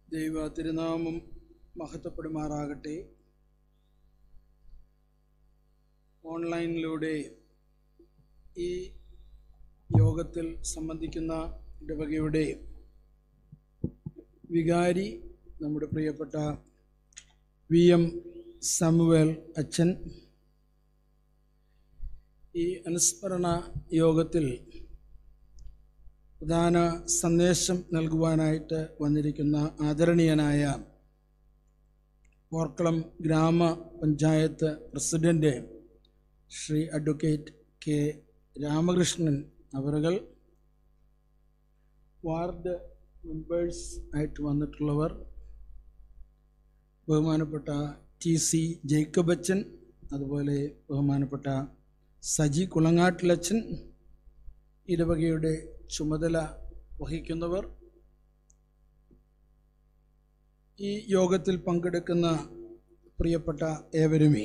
ദൈവ തിരുനാമം മഹത്വപ്പെടുമാറാകട്ടെ ഓൺലൈനിലൂടെ ഈ യോഗത്തിൽ സംബന്ധിക്കുന്ന ഇടവകയുടെ വികാരി നമ്മുടെ പ്രിയപ്പെട്ട വി എം സാമുവേൽ അച്ഛൻ ഈ അനുസ്മരണ യോഗത്തിൽ പ്രധാന സന്ദേശം നൽകുവാനായിട്ട് വന്നിരിക്കുന്ന ആദരണീയനായ പോർക്കളം ഗ്രാമപഞ്ചായത്ത് president Shri advocate K Ramakrishnan അവറുകൾ വാർഡ് മെമ്പേഴ്സ് ആയിട്ട് വന്നിട്ടുള്ളവർ ബഹുമാനപ്പെട്ട ടി സി ജേക്കബ് അച്ഛൻ അതുപോലെ ബഹുമാനപ്പെട്ട സജി കുളങ്ങാട്ടിലച്ഛൻ ഇടവകയുടെ ചുമതല വഹിക്കുന്നവർ ഈ യോഗത്തിൽ പങ്കെടുക്കുന്ന പ്രിയപ്പെട്ട ഏവരുമേ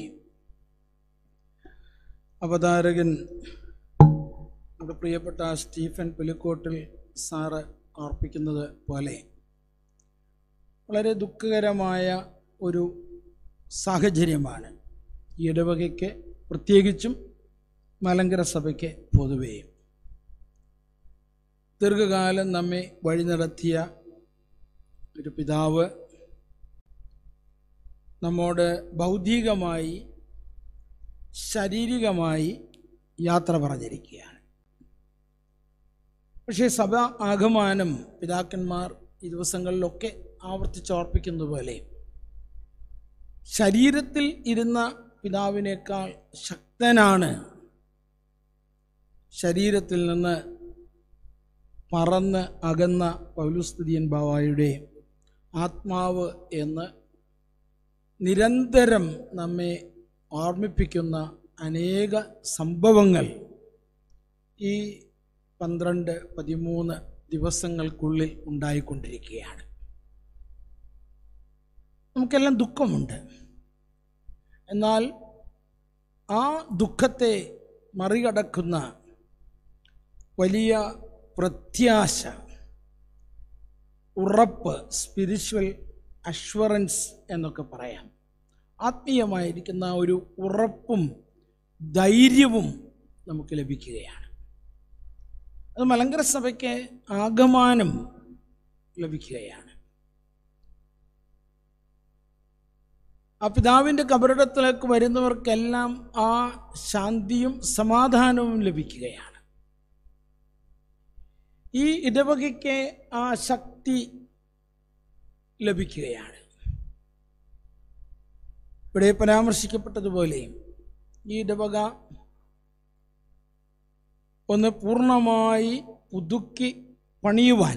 അവതാരകൻ നമ്മുടെ പ്രിയപ്പെട്ട സ്റ്റീഫൻ പുലിക്കോട്ടിൽ സാറ് ഓർപ്പിക്കുന്നത് പോലെ വളരെ ദുഃഖകരമായ ഒരു സാഹചര്യമാണ് ഈ ഇടവകയ്ക്ക് പ്രത്യേകിച്ചും മലങ്കര സഭയ്ക്ക് പൊതുവെയും ദീർഘകാലം നമ്മെ വഴി നടത്തിയ ഒരു പിതാവ് നമ്മോട് ഭൗതികമായി ശാരീരികമായി യാത്ര പറഞ്ഞിരിക്കുകയാണ് പക്ഷേ സഭ ആകമാനം പിതാക്കന്മാർ ഈ ദിവസങ്ങളിലൊക്കെ ആവർത്തിച്ചോർപ്പിക്കുന്ന പോലെ ശരീരത്തിൽ ഇരുന്ന പിതാവിനേക്കാൾ ശക്തനാണ് ശരീരത്തിൽ നിന്ന് പറന്ന് അകന്ന പൗലുസ്തുതിയൻ ബാവായുടെ ആത്മാവ് എന്ന് നിരന്തരം നമ്മെ ഓർമ്മിപ്പിക്കുന്ന അനേക സംഭവങ്ങൾ ഈ പന്ത്രണ്ട് പതിമൂന്ന് ദിവസങ്ങൾക്കുള്ളിൽ ഉണ്ടായിക്കൊണ്ടിരിക്കുകയാണ് നമുക്കെല്ലാം ദുഃഖമുണ്ട് എന്നാൽ ആ ദുഃഖത്തെ മറികടക്കുന്ന വലിയ പ്രത്യാശ ഉറപ്പ് സ്പിരിച്വൽ അഷ്വറൻസ് എന്നൊക്കെ പറയാം ആത്മീയമായിരിക്കുന്ന ഒരു ഉറപ്പും ധൈര്യവും നമുക്ക് ലഭിക്കുകയാണ് അത് മലങ്കര സഭയ്ക്ക് ആഗമാനം ലഭിക്കുകയാണ് ആ പിതാവിൻ്റെ കബറിടത്തിലേക്ക് വരുന്നവർക്കെല്ലാം ആ ശാന്തിയും സമാധാനവും ലഭിക്കുകയാണ് ഈ ഇടവകയ്ക്ക് ആ ശക്തി ലഭിക്കുകയാണ് ഇവിടെ പരാമർശിക്കപ്പെട്ടതുപോലെ ഈ ഇടവക ഒന്ന് പൂർണ്ണമായി പുതുക്കി പണിയുവാൻ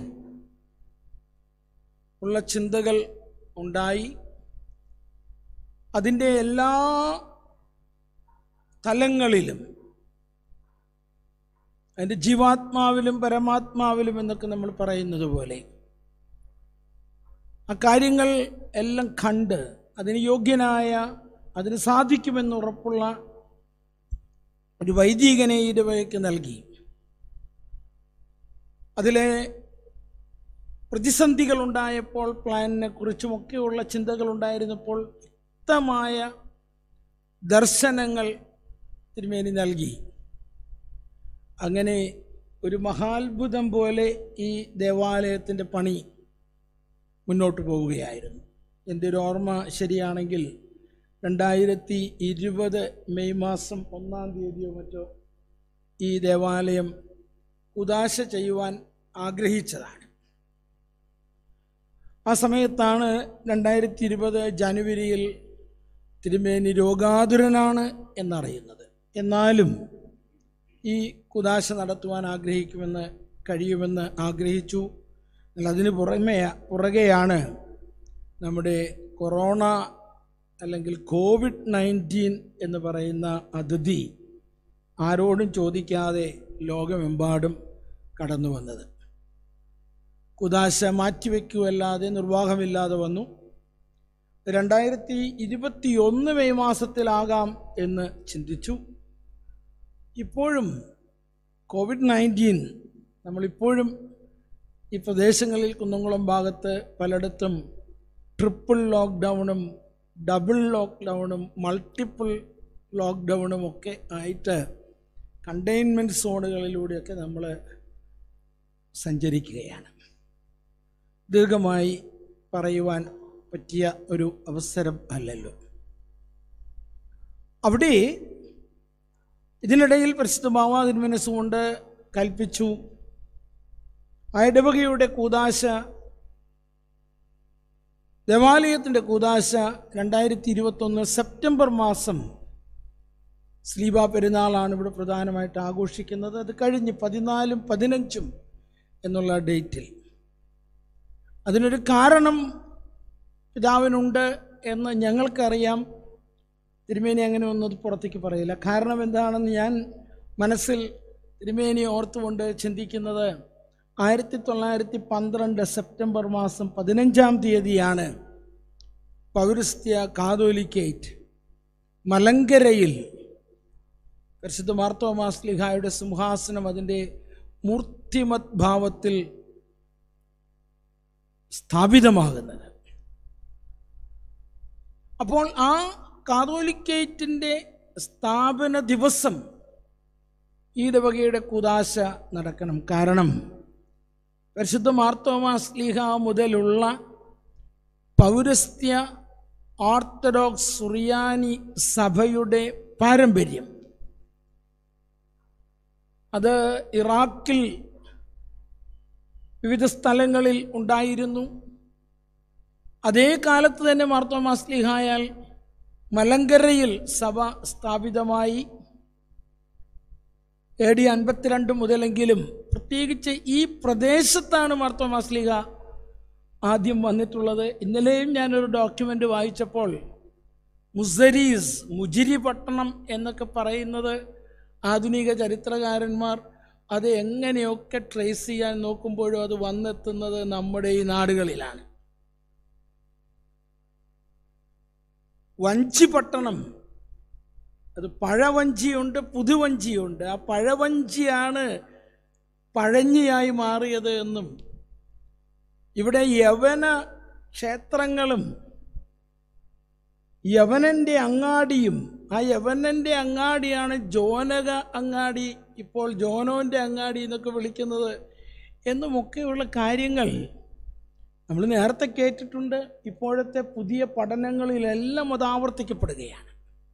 ഉള്ള ചിന്തകൾ ഉണ്ടായി അതിൻ്റെ എല്ലാ തലങ്ങളിലും അതിൻ്റെ ജീവാത്മാവിലും പരമാത്മാവിലും എന്നൊക്കെ നമ്മൾ പറയുന്നത് പോലെ ആ കാര്യങ്ങൾ എല്ലാം കണ്ട് അതിന് യോഗ്യനായ അതിന് സാധിക്കുമെന്ന് ഉറപ്പുള്ള ഒരു വൈദികനെ ഇടവയ്ക്ക് നൽകി അതിലെ പ്രതിസന്ധികൾ ഉണ്ടായപ്പോൾ പ്ലാനിനെ കുറിച്ചുമൊക്കെയുള്ള ചിന്തകൾ ഉണ്ടായിരുന്നപ്പോൾ വ്യക്തമായ ദർശനങ്ങൾ തിരുമേനി നൽകി അങ്ങനെ ഒരു മഹാത്ഭുതം പോലെ ഈ ദേവാലയത്തിൻ്റെ പണി മുന്നോട്ട് പോവുകയായിരുന്നു എൻ്റെ ഒരു ഓർമ്മ ശരിയാണെങ്കിൽ രണ്ടായിരത്തി ഇരുപത് മെയ് മാസം ഒന്നാം തീയതിയോ മറ്റോ ഈ ദേവാലയം ഉദാശ ചെയ്യുവാൻ ആഗ്രഹിച്ചതാണ് ആ സമയത്താണ് രണ്ടായിരത്തി ഇരുപത് ജനുവരിയിൽ തിരുമേനി രോഗാതുരനാണ് എന്നറിയുന്നത് എന്നാലും ഈ കുദാശ നടത്തുവാൻ ആഗ്രഹിക്കുമെന്ന് കഴിയുമെന്ന് ആഗ്രഹിച്ചു എന്നാൽ അതിന് പുറമേ പുറകെയാണ് നമ്മുടെ കൊറോണ അല്ലെങ്കിൽ കോവിഡ് നയൻറ്റീൻ എന്ന് പറയുന്ന അതിഥി ആരോടും ചോദിക്കാതെ ലോകമെമ്പാടും കടന്നു വന്നത് കുദാശ മാറ്റിവെക്കുമല്ലാതെ നിർവാഹമില്ലാതെ വന്നു രണ്ടായിരത്തി ഇരുപത്തി ഒന്ന് മെയ് മാസത്തിലാകാം എന്ന് ചിന്തിച്ചു ഇപ്പോഴും കോവിഡ് നയൻറ്റീൻ നമ്മളിപ്പോഴും ഈ പ്രദേശങ്ങളിൽ കുന്നംകുളം ഭാഗത്ത് പലയിടത്തും ട്രിപ്പിൾ ലോക്ക്ഡൗണും ഡബിൾ ലോക്ക്ഡൗണും മൾട്ടിപ്പിൾ ലോക്ക്ഡൗണും ഒക്കെ ആയിട്ട് കണ്ടെയ്ൻമെൻറ്റ് സോണുകളിലൂടെയൊക്കെ നമ്മൾ സഞ്ചരിക്കുകയാണ് ദീർഘമായി പറയുവാൻ പറ്റിയ ഒരു അവസരം അല്ലല്ലോ അവിടെ ഇതിനിടയിൽ പരിശുദ്ധമാവാ തിരുമനസ്സുകൊണ്ട് കൽപ്പിച്ചു ആ ഇടവകയുടെ കൂതാശ ദേവാലയത്തിൻ്റെ കൂതാശ രണ്ടായിരത്തി ഇരുപത്തൊന്ന് സെപ്റ്റംബർ മാസം സ്ലീബ പെരുന്നാളാണ് ഇവിടെ പ്രധാനമായിട്ട് ആഘോഷിക്കുന്നത് അത് കഴിഞ്ഞ് പതിനാലും പതിനഞ്ചും എന്നുള്ള ഡേറ്റിൽ അതിനൊരു കാരണം പിതാവിനുണ്ട് എന്ന് ഞങ്ങൾക്കറിയാം തിരുമേനി അങ്ങനെ ഒന്നും അത് പുറത്തേക്ക് പറയില്ല കാരണം എന്താണെന്ന് ഞാൻ മനസ്സിൽ തിരുമേനി ഓർത്തുകൊണ്ട് ചിന്തിക്കുന്നത് ആയിരത്തി തൊള്ളായിരത്തി പന്ത്രണ്ട് സെപ്റ്റംബർ മാസം പതിനഞ്ചാം തീയതിയാണ് പൗരസ്ത്യ കാതോലിക്കേറ്റ് മലങ്കരയിൽ പരിശുദ്ധ മാർത്തോമാസ്ലിഹായുടെ സിംഹാസനം അതിൻ്റെ മൂർത്തിമത് ഭാവത്തിൽ സ്ഥാപിതമാകുന്നത് അപ്പോൾ ആ കാതോലിക്കേറ്റിൻ്റെ സ്ഥാപന ദിവസം ഈ ഇടവകയുടെ കുതാശ നടക്കണം കാരണം പരിശുദ്ധ മാർത്തോമാസ്ലിഹ മുതലുള്ള പൗരസ്ത്യ ഓർത്തഡോക്സ് സുറിയാനി സഭയുടെ പാരമ്പര്യം അത് ഇറാഖിൽ വിവിധ സ്ഥലങ്ങളിൽ ഉണ്ടായിരുന്നു അതേ കാലത്ത് തന്നെ മാർത്തോമാസ്ലിഹായാൽ മലങ്കരയിൽ സഭ സ്ഥാപിതമായി എ ഡി അൻപത്തിരണ്ട് മുതലെങ്കിലും പ്രത്യേകിച്ച് ഈ പ്രദേശത്താണ് മാർത്തോമാസ്ലിഹ ആദ്യം വന്നിട്ടുള്ളത് ഇന്നലെയും ഞാനൊരു ഡോക്യുമെൻ്റ് വായിച്ചപ്പോൾ മുസരീസ് മുജിരി പട്ടണം എന്നൊക്കെ പറയുന്നത് ആധുനിക ചരിത്രകാരന്മാർ അത് എങ്ങനെയൊക്കെ ട്രേസ് ചെയ്യാൻ നോക്കുമ്പോഴും അത് വന്നെത്തുന്നത് നമ്മുടെ ഈ നാടുകളിലാണ് വഞ്ചി പട്ടണം അത് പഴവഞ്ചിയുണ്ട് പുതുവഞ്ചിയുണ്ട് ആ പഴവഞ്ചിയാണ് പഴഞ്ഞിയായി മാറിയത് എന്നും ഇവിടെ യവന ക്ഷേത്രങ്ങളും യവനൻ്റെ അങ്ങാടിയും ആ യവനൻ്റെ അങ്ങാടിയാണ് ജോനക അങ്ങാടി ഇപ്പോൾ ജോനോൻ്റെ അങ്ങാടി എന്നൊക്കെ വിളിക്കുന്നത് എന്നുമൊക്കെയുള്ള കാര്യങ്ങൾ നമ്മൾ നേരത്തെ കേട്ടിട്ടുണ്ട് ഇപ്പോഴത്തെ പുതിയ പഠനങ്ങളിലെല്ലാം അത് ആവർത്തിക്കപ്പെടുകയാണ്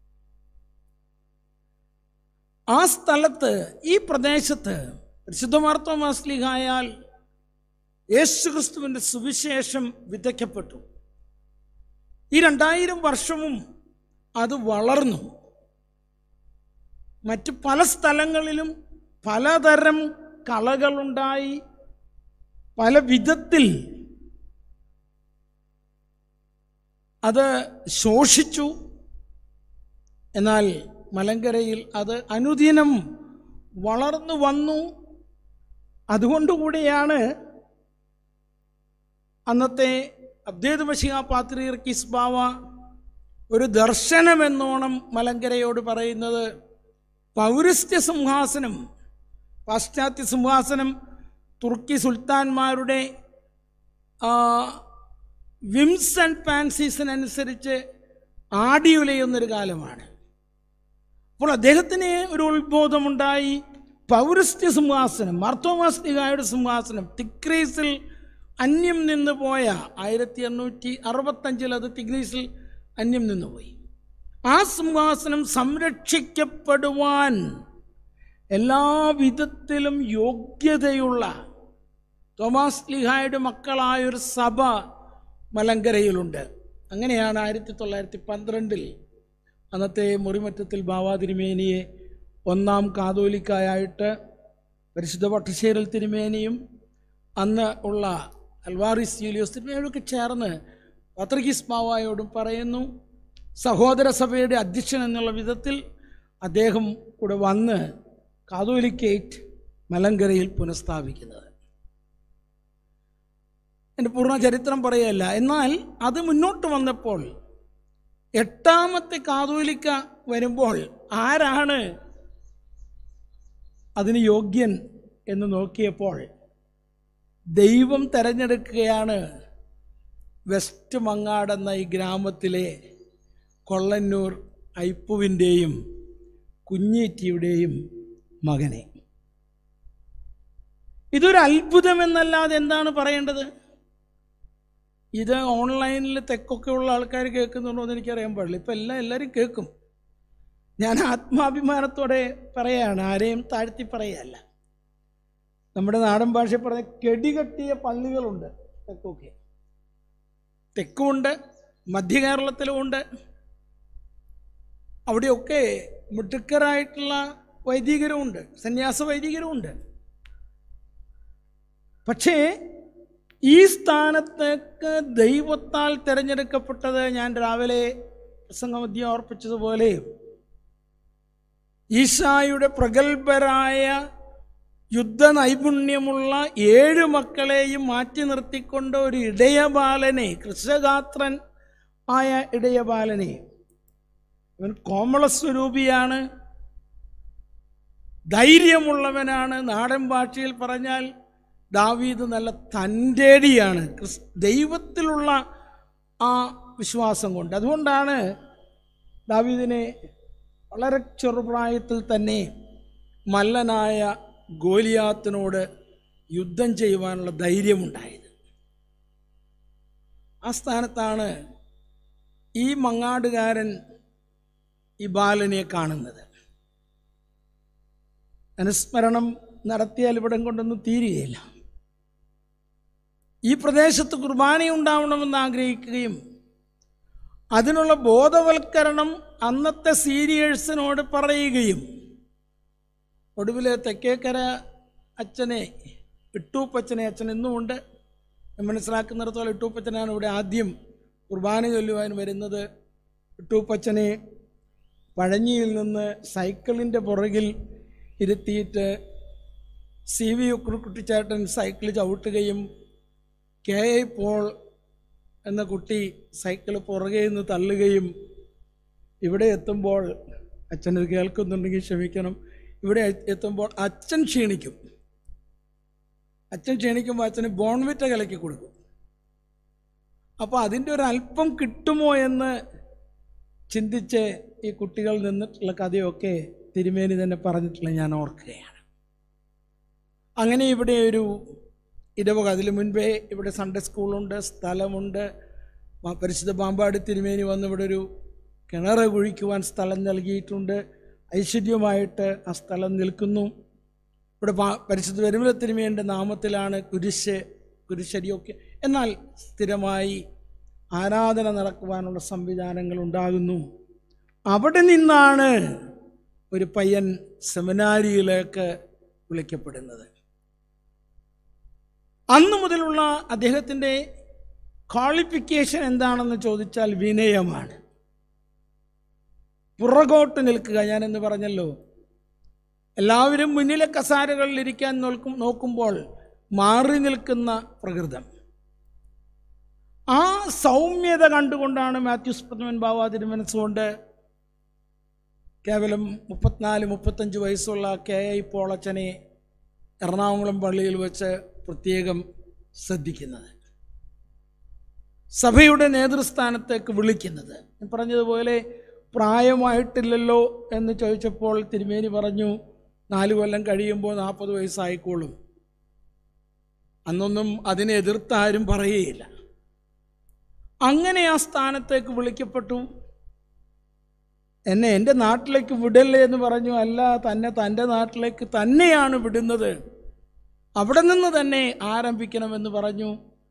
ആ സ്ഥലത്ത് ഈ പ്രദേശത്ത് പരിശുദ്ധമാർത്തോമാസ്ലിഹായാൽ യേശുക്രിസ്തുവിൻ്റെ സുവിശേഷം വിതയ്ക്കപ്പെട്ടു ഈ രണ്ടായിരം വർഷവും അത് വളർന്നു മറ്റ് പല സ്ഥലങ്ങളിലും പലതരം കളകളുണ്ടായി പല വിധത്തിൽ അത് ശോഷിച്ചു എന്നാൽ മലങ്കരയിൽ അത് അനുദിനം വളർന്നു വന്നു അതുകൊണ്ടുകൂടിയാണ് അന്നത്തെ അബ്ദേദ് ബഷിഹ പാത്രീർക്കിസ് ബാവ ഒരു ദർശനമെന്നോണം മലങ്കരയോട് പറയുന്നത് പൗരസ്ത്യ സിംഹാസനം പാശ്ചാത്യ സിംഹാസനം തുർക്കി സുൽത്താൻമാരുടെ വിംസ് ആൻഡ് പാൻസീസിനനുസരിച്ച് ആടിയുലയുന്നൊരു കാലമാണ് അപ്പോൾ അദ്ദേഹത്തിന് ഒരു ഉത്ബോധമുണ്ടായി പൗരസ്ത്യ സിംഹാസനം മാർത്തോമാസ്ലിഹായുടെ സിംഹാസനം തിക്രീസിൽ അന്യം നിന്ന് പോയ ആയിരത്തി എണ്ണൂറ്റി അറുപത്തഞ്ചിൽ അത് തിഗ്രീസിൽ അന്യം നിന്ന് പോയി ആ സിംഹാസനം സംരക്ഷിക്കപ്പെടുവാൻ എല്ലാ വിധത്തിലും യോഗ്യതയുള്ള തോമാസ് ലിഹായുടെ മക്കളായൊരു സഭ മലങ്കരയിലുണ്ട് അങ്ങനെയാണ് ആയിരത്തി തൊള്ളായിരത്തി പന്ത്രണ്ടിൽ അന്നത്തെ മുറിമറ്റത്തിൽ ബാവാ തിരുമേനിയെ ഒന്നാം കാതോലിക്കായായിട്ട് പരിശുദ്ധ പട്ടശ്ശേരിൽ തിരുമേനിയും അന്ന് ഉള്ള അൽവാറിസ് യൂലിയോസ് തിരുമേനിയൊക്കെ ചേർന്ന് പത്രികിസ് ബാവായോടും പറയുന്നു സഹോദര സഭയുടെ അധ്യക്ഷൻ എന്നുള്ള വിധത്തിൽ അദ്ദേഹം കൂടെ വന്ന് കാതോലിക്കേറ്റ് മലങ്കരയിൽ പുനഃസ്ഥാപിക്കുന്നത് എൻ്റെ പൂർണ്ണ ചരിത്രം പറയല്ല എന്നാൽ അത് മുന്നോട്ട് വന്നപ്പോൾ എട്ടാമത്തെ കാതോലിക്ക വരുമ്പോൾ ആരാണ് അതിന് യോഗ്യൻ എന്ന് നോക്കിയപ്പോൾ ദൈവം തെരഞ്ഞെടുക്കുകയാണ് വെസ്റ്റ് മങ്ങാട് എന്ന ഈ ഗ്രാമത്തിലെ കൊള്ളന്നൂർ ഐപ്പുവിൻ്റെയും കുഞ്ഞീറ്റിയുടെയും മകനെ ഇതൊരു അത്ഭുതമെന്നല്ലാതെ എന്താണ് പറയേണ്ടത് ഇത് ഓൺലൈനിൽ തെക്കൊക്കെ ഉള്ള ആൾക്കാർ കേൾക്കുന്നുണ്ടോ എന്ന് എനിക്കറിയാൻ പാടില്ല ഇപ്പം എല്ലാം എല്ലാവരും കേൾക്കും ഞാൻ ആത്മാഭിമാനത്തോടെ പറയാണ് ആരെയും താഴ്ത്തി പറയല്ല നമ്മുടെ നാടൻ ഭാഷ പറഞ്ഞ കെടികെട്ടിയ പള്ളികളുണ്ട് തെക്കൊക്കെ തെക്കുമുണ്ട് മധ്യ കേരളത്തിലുമുണ്ട് അവിടെയൊക്കെ മിടുക്കരായിട്ടുള്ള വൈദികരുമുണ്ട് സന്യാസ വൈദികരുമുണ്ട് പക്ഷേ ഈ സ്ഥാനത്തേക്ക് ദൈവത്താൽ തിരഞ്ഞെടുക്കപ്പെട്ടത് ഞാൻ രാവിലെ പ്രസംഗമധ്യം ഓർപ്പിച്ചതുപോലെ ഈശായുടെ പ്രഗത്ഭരായ യുദ്ധ നൈപുണ്യമുള്ള ഏഴ് മക്കളെയും മാറ്റി നിർത്തിക്കൊണ്ട് ഒരു ഇടയബാലനെ കൃഷ്ണഗാത്രൻ ആയ ഇടയബാലനെ അവൻ കോമളസ്വരൂപിയാണ് ധൈര്യമുള്ളവനാണ് നാടൻ ഭാഷയിൽ പറഞ്ഞാൽ ദാവീദ് നല്ല തൻ്റെടിയാണ് ക്രിസ് ദൈവത്തിലുള്ള ആ വിശ്വാസം കൊണ്ട് അതുകൊണ്ടാണ് ദാവീദിനെ വളരെ ചെറുപ്രായത്തിൽ തന്നെ മല്ലനായ ഗോലിയാത്തിനോട് യുദ്ധം ചെയ്യുവാനുള്ള ധൈര്യമുണ്ടായത് ആ സ്ഥാനത്താണ് ഈ മങ്ങാടുകാരൻ ഈ ബാലനെ കാണുന്നത് അനുസ്മരണം നടത്തിയാൽ ഇവിടം കൊണ്ടൊന്നും തീരുകയില്ല ഈ പ്രദേശത്ത് കുർബാന ഉണ്ടാവണമെന്ന് ആഗ്രഹിക്കുകയും അതിനുള്ള ബോധവൽക്കരണം അന്നത്തെ സീനിയേഴ്സിനോട് പറയുകയും ഒടുവിൽ തെക്കേക്കര അച്ഛനെ ഇട്ടൂപ്പച്ചനെ അച്ഛൻ ഇന്നുമുണ്ട് ഞാൻ മനസ്സിലാക്കുന്നിടത്തോളം ഇട്ടൂപ്പച്ചനാണ് ഇവിടെ ആദ്യം കുർബാന ചൊല്ലുവാൻ വരുന്നത് ഇട്ടൂപ്പച്ചനെ പഴഞ്ഞിയിൽ നിന്ന് സൈക്കിളിൻ്റെ പുറകിൽ ഇരുത്തിയിട്ട് സി വി കുട്ടിച്ചേട്ടൻ സൈക്കിൾ ചവിട്ടുകയും കെ ഐ പോൾ എന്ന കുട്ടി സൈക്കിൾ പുറകെ നിന്ന് തള്ളുകയും ഇവിടെ എത്തുമ്പോൾ അച്ഛനത് കേൾക്കുന്നുണ്ടെങ്കിൽ ക്ഷമിക്കണം ഇവിടെ എത്തുമ്പോൾ അച്ഛൻ ക്ഷീണിക്കും അച്ഛൻ ക്ഷീണിക്കുമ്പോൾ അച്ഛന് ബോൺവിറ്റ കലക്കി കൊടുക്കും അപ്പോൾ അതിൻ്റെ ഒരു അല്പം കിട്ടുമോ എന്ന് ചിന്തിച്ച് ഈ കുട്ടികൾ നിന്നിട്ടുള്ള കഥയൊക്കെ തിരുമേനി തന്നെ പറഞ്ഞിട്ടുള്ള ഞാൻ ഓർക്കുകയാണ് അങ്ങനെ ഇവിടെ ഒരു ഇടവക അതിന് മുൻപേ ഇവിടെ സൺഡേ സ്കൂളുണ്ട് സ്ഥലമുണ്ട് മ- പരിശുദ്ധ പാമ്പാടി തിരുമേനി വന്ന് ഇവിടെ ഒരു കിണർ കുഴിക്കുവാൻ സ്ഥലം നൽകിയിട്ടുണ്ട് ഐശ്വര്യമായിട്ട് ആ സ്ഥലം നിൽക്കുന്നു ഇവിടെ പാ- പരിശുദ്ധ വരുമല തിരുമേൻ്റെ നാമത്തിലാണ് കുരിശ് കുരിശരിയൊക്കെ എന്നാൽ സ്ഥിരമായി ആരാധന നടക്കുവാനുള്ള സംവിധാനങ്ങൾ ഉണ്ടാകുന്നു അവിടെ നിന്നാണ് ഒരു പയ്യൻ സെമിനാരിയിലേക്ക് വിളിക്കപ്പെടുന്നത് അന്നു മുതലുള്ള അദ്ദേഹത്തിൻ്റെ ക്വാളിഫിക്കേഷൻ എന്താണെന്ന് ചോദിച്ചാൽ വിനയമാണ് പുറകോട്ട് നിൽക്കുക ഞാനെന്ന് പറഞ്ഞല്ലോ എല്ലാവരും മുന്നിലെ കസാരകളിൽ ഇരിക്കാൻ നോക്കും നോക്കുമ്പോൾ മാറി നിൽക്കുന്ന പ്രകൃതം ആ സൗമ്യത കണ്ടുകൊണ്ടാണ് മാത്യൂസ് പ്രഥമൻ ബാവ തിരുമനസ്സുകൊണ്ട് കേവലം മുപ്പത്തിനാല് മുപ്പത്തഞ്ച് വയസ്സുള്ള കെ ഐ പോളച്ചനെ എറണാകുളം പള്ളിയിൽ വെച്ച് പ്രത്യേകം ശ്രദ്ധിക്കുന്നത് സഭയുടെ നേതൃസ്ഥാനത്തേക്ക് വിളിക്കുന്നത് ഞാൻ പറഞ്ഞതുപോലെ പ്രായമായിട്ടില്ലല്ലോ എന്ന് ചോദിച്ചപ്പോൾ തിരുമേനി പറഞ്ഞു നാല് കൊല്ലം കഴിയുമ്പോൾ നാൽപ്പത് വയസ്സായിക്കോളും അന്നൊന്നും അതിനെ എതിർത്ത് ആരും പറയുകയില്ല അങ്ങനെ ആ സ്ഥാനത്തേക്ക് വിളിക്കപ്പെട്ടു എന്നെ എൻ്റെ നാട്ടിലേക്ക് വിടല്ലേ എന്ന് പറഞ്ഞു അല്ല തന്നെ തൻ്റെ നാട്ടിലേക്ക് തന്നെയാണ് വിടുന്നത് അവിടെ നിന്ന് തന്നെ ആരംഭിക്കണമെന്ന് പറഞ്ഞു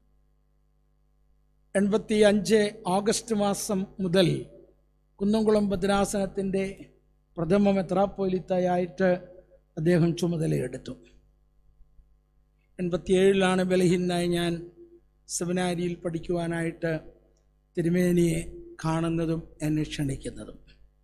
എൺപത്തി അഞ്ച് ഓഗസ്റ്റ് മാസം മുതൽ കുന്നംകുളം ഭദ്രാസനത്തിൻ്റെ പ്രഥമ മെത്രാപ്പോലിത്തയായിട്ട് അദ്ദേഹം ചുമതലയെടുത്തു എൺപത്തിയേഴിലാണ് ബലഹീനായി ഞാൻ സെമിനാരിയിൽ പഠിക്കുവാനായിട്ട് തിരുമേനിയെ കാണുന്നതും എന്നെ ക്ഷണിക്കുന്നതും